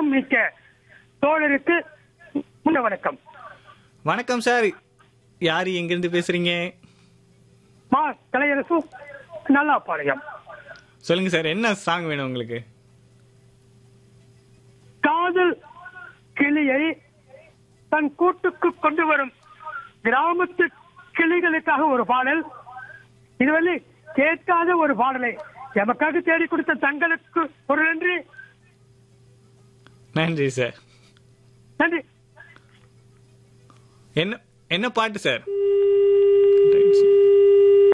அனுபவம் மிக்க தோழருக்கு முன்ன வணக்கம் வணக்கம் சார் யாரு எங்கிருந்து பேசுறீங்க மா கலையரசு நல்லாப்பாளையம் சொல்லுங்க சார் என்ன சாங் வேணும் உங்களுக்கு காதல் கிளியை தன் கூட்டுக்கு கொண்டு வரும் கிராமத்து கிளிகளுக்காக ஒரு பாடல் இதுவரை கேட்காத ஒரு பாடலை எமக்காக தேடி கொடுத்த தங்களுக்கு ஒரு நன்றி நன்றி சார் நன்றி என்ன என்ன பாட்டு சார்